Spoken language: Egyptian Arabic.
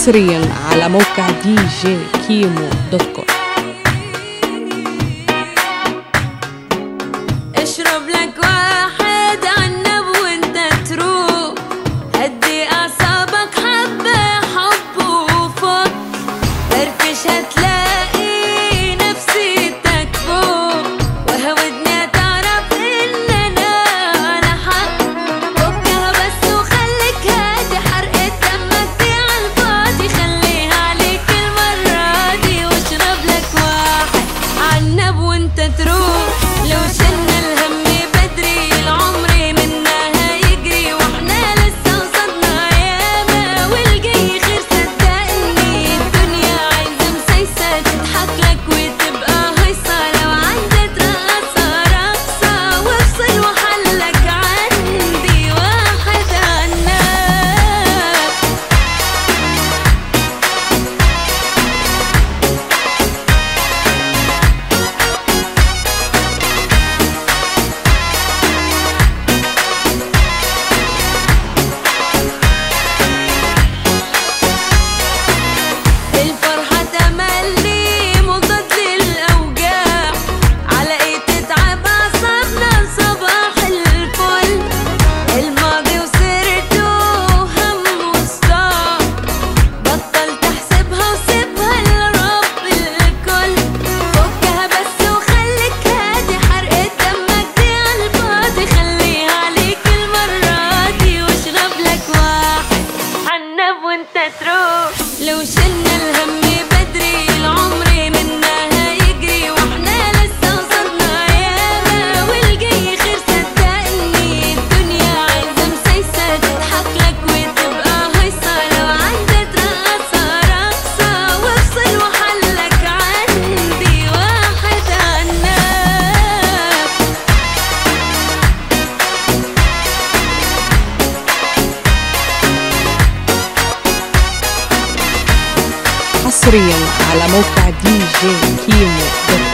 حصريا على موقع دي جي كيمو دوت كوم اشرب لك واحد عنب وانت تروح هدي اعصابك حبة حب وفك فرفش هتلاقي نفسيتك فوق وهودني تعرف ان انا على حق فكها بس وخليك هادي حرقة دمك دي عالفاضي خليها عليك المرة دي واشرب لك واحد عنب وانت تروح لو شلنا الهم بدري العمر منا هيجري واحنا لسه قصدنا ياما والجاي خير صدقني الدنيا عايزة مسيسة تضحك لك وتبقى هيصة لو عندك رقصة رقصة وافصل وحلك عندي واحد عنك الفرحة تملي مضاد للأوجاع على ايه تتعب أعصابنا صباح الفل الماضي وسيرته هم وصداع بطل تحسبها وسيبها لرب الكل فكها بس وخليك هادي حرقة دمك دي عالفاضي خليها عليك المرة دي واشرب لك واحد عنب وانت تروح لو شلنا الهم بدري العمر منا هيجري واحنا لسه قصدنا ياما والجاي خير صدقني الدنيا عايزة مسيسة تضحك لك وتبقى هيصة لو عندك رقصة رقصة وافصل وحلك عندي واحد عنك حصريا على موقع دي جي كيمو دوت كوم